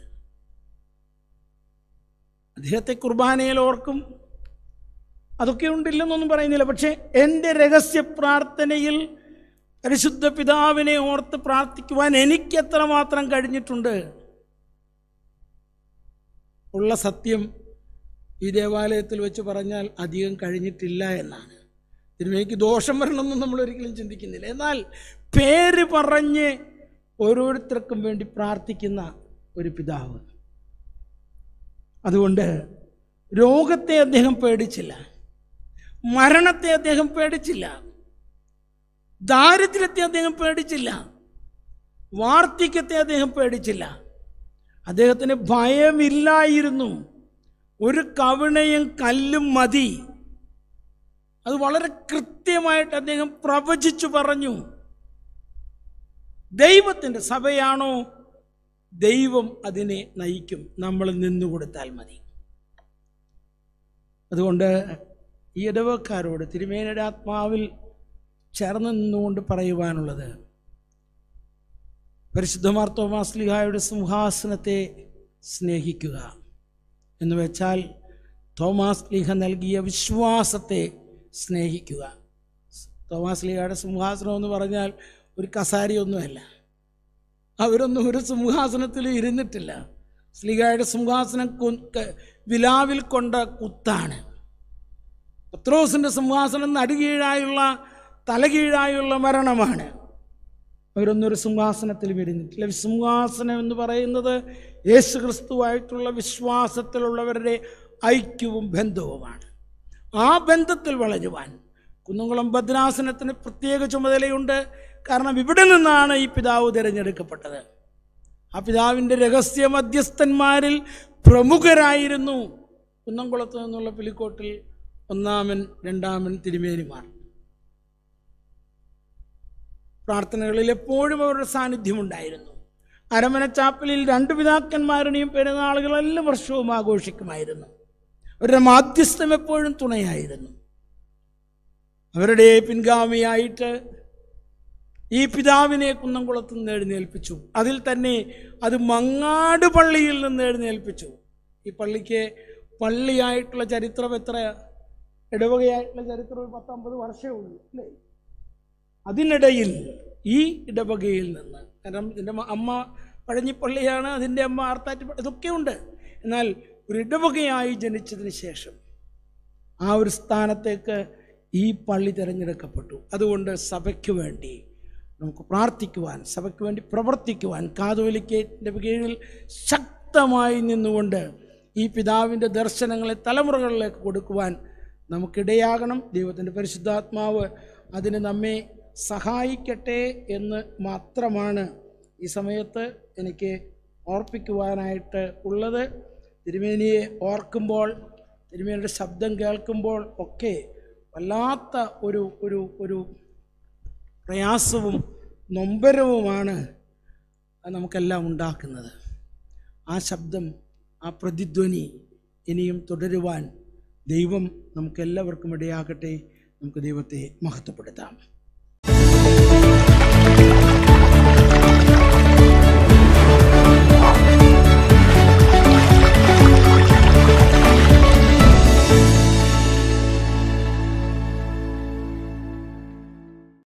അദ്ദേഹത്തെ കുർബാനയിൽ ഓർക്കും അതൊക്കെ ഉണ്ടില്ലെന്നൊന്നും പറയുന്നില്ല പക്ഷേ എൻ്റെ രഹസ്യ പ്രാർത്ഥനയിൽ പരിശുദ്ധ പിതാവിനെ ഓർത്ത് പ്രാർത്ഥിക്കുവാൻ എനിക്ക് എത്രമാത്രം കഴിഞ്ഞിട്ടുണ്ട് ഉള്ള സത്യം ഈ ദേവാലയത്തിൽ വെച്ച് പറഞ്ഞാൽ അധികം കഴിഞ്ഞിട്ടില്ല എന്നാണ് തിരുമേനിക്ക് ദോഷം വരണമെന്നും നമ്മൾ ഒരിക്കലും ചിന്തിക്കുന്നില്ല എന്നാൽ പേര് പറഞ്ഞ് ഓരോരുത്തർക്കും വേണ്ടി പ്രാർത്ഥിക്കുന്ന ഒരു പിതാവ് അതുകൊണ്ട് രോഗത്തെ അദ്ദേഹം പേടിച്ചില്ല മരണത്തെ അദ്ദേഹം പേടിച്ചില്ല ദാരിദ്ര്യത്തെ അദ്ദേഹം പേടിച്ചില്ല വാർദ്ധക്യത്തെ അദ്ദേഹം പേടിച്ചില്ല അദ്ദേഹത്തിന് ഭയമില്ലായിരുന്നു ഒരു കവിണയും കല്ലും മതി അത് വളരെ കൃത്യമായിട്ട് അദ്ദേഹം പ്രവചിച്ചു പറഞ്ഞു ദൈവത്തിൻ്റെ സഭയാണോ ദൈവം അതിനെ നയിക്കും നമ്മൾ നിന്നുകൊടുത്താൽ മതി അതുകൊണ്ട് ഈ ഇടവക്കാരോട് തിരുമേനയുടെ ആത്മാവിൽ ചേർന്ന് നിന്നുകൊണ്ട് പറയുവാനുള്ളത് പരിശുദ്ധ മാർത്തോമാസ്ലിഹായുടെ സിംഹാസനത്തെ സ്നേഹിക്കുക എന്ന് വെച്ചാൽ തോമാസ് ലീഹ നൽകിയ വിശ്വാസത്തെ സ്നേഹിക്കുക തോമാസ് ലീഹയുടെ സിംഹാസനം എന്ന് പറഞ്ഞാൽ ഒരു കസാരിയൊന്നുമല്ല അവരൊന്നും ഒരു സിംഹാസനത്തിൽ ഇരുന്നിട്ടില്ല സ്ലീഹയുടെ സിംഹാസനം കു- ക- വിലാവിൽ കൊണ്ട കുത്താണ് പത്രോസിൻ്റെ സിംഹാസനം നടുകീഴായുള്ള തലകീഴായുള്ള മരണമാണ് അവരൊന്നും ഒരു സിംഹാസനത്തിലും ഇരുന്നിട്ടില്ല സിംഹാസനം എന്ന് പറയുന്നത് യേശു ക്രിസ്തുവായിട്ടുള്ള വിശ്വാസത്തിലുള്ളവരുടെ ഐക്യവും ബന്ധവുമാണ് ആ ബന്ധത്തിൽ വളരുവാൻ കുന്നംകുളം ഭദ്രാസനത്തിന് പ്രത്യേക ചുമതലയുണ്ട് കാരണം ഇവിടെ നിന്നാണ് ഈ പിതാവ് തിരഞ്ഞെടുക്കപ്പെട്ടത് ആ പിതാവിൻ്റെ രഹസ്യ മധ്യസ്ഥന്മാരിൽ പ്രമുഖരായിരുന്നു കുന്നംകുളത്ത് നിന്നുള്ള പുലിക്കോട്ടിൽ ഒന്നാമൻ രണ്ടാമൻ തിരുമേനിമാർ പ്രാർത്ഥനകളിൽ എപ്പോഴും അവരുടെ സാന്നിധ്യമുണ്ടായിരുന്നു അരമന ചാപ്പലിൽ രണ്ട് പിതാക്കന്മാരുടെയും പെരുന്നാളുകൾ എല്ലാ വർഷവും ആഘോഷിക്കുമായിരുന്നു അവരുടെ മാധ്യസ്ഥം എപ്പോഴും തുണയായിരുന്നു അവരുടെ പിൻഗാമിയായിട്ട് ഈ പിതാവിനെ കുന്നംകുളത്ത് നിന്ന് എഴുന്നേൽപ്പിച്ചു അതിൽ തന്നെ അത് മങ്ങാട് പള്ളിയിൽ നിന്ന് എഴുന്നേൽപ്പിച്ചു ഈ പള്ളിക്ക് പള്ളിയായിട്ടുള്ള ചരിത്രം എത്ര ഇടവകയായിട്ടുള്ള ചരിത്രം ഒരു പത്തമ്പത് വർഷമേ ഉള്ളൂ അല്ലേ അതിനിടയിൽ ഈ ഇടവകയിൽ നിന്ന് കാരണം ഇതിൻ്റെ മ- അമ്മ പഴഞ്ഞിപ്പള്ളിയാണ് അതിൻ്റെ അമ്മ ആർത്താറ്റ് ഇതൊക്കെ ഉണ്ട് എന്നാൽ ഒരു ഇടവകയായി ജനിച്ചതിന് ശേഷം ആ ഒരു സ്ഥാനത്തേക്ക് ഈ പള്ളി തിരഞ്ഞെടുക്കപ്പെട്ടു അതുകൊണ്ട് സഭയ്ക്ക് വേണ്ടി നമുക്ക് പ്രാർത്ഥിക്കുവാൻ സഭയ്ക്ക് വേണ്ടി പ്രവർത്തിക്കുവാൻ കാതോലിക്കേറ്റിൻ്റെ കീഴിൽ ശക്തമായി നിന്നുകൊണ്ട് ഈ പിതാവിൻ്റെ ദർശനങ്ങളെ തലമുറകളിലേക്ക് കൊടുക്കുവാൻ നമുക്കിടയാകണം ദൈവത്തിൻ്റെ പരിശുദ്ധാത്മാവ് അതിന് നമ്മെ സഹായിക്കട്ടെ എന്ന് മാത്രമാണ് ഈ സമയത്ത് എനിക്ക് ഓർപ്പിക്കുവാനായിട്ട് ഉള്ളത് തിരുമേനിയെ ഓർക്കുമ്പോൾ തിരുമേനിയുടെ ശബ്ദം കേൾക്കുമ്പോൾ ഒക്കെ വല്ലാത്ത ഒരു ഒരു ഒരു പ്രയാസവും നൊമ്പരവുമാണ് നമുക്കെല്ലാം ഉണ്ടാക്കുന്നത് ആ ശബ്ദം ആ പ്രതിധ്വനി ഇനിയും തുടരുവാൻ ദൈവം നമുക്കെല്ലാവർക്കും ഇടയാകട്ടെ നമുക്ക് ദൈവത്തെ മഹത്വപ്പെടുത്താം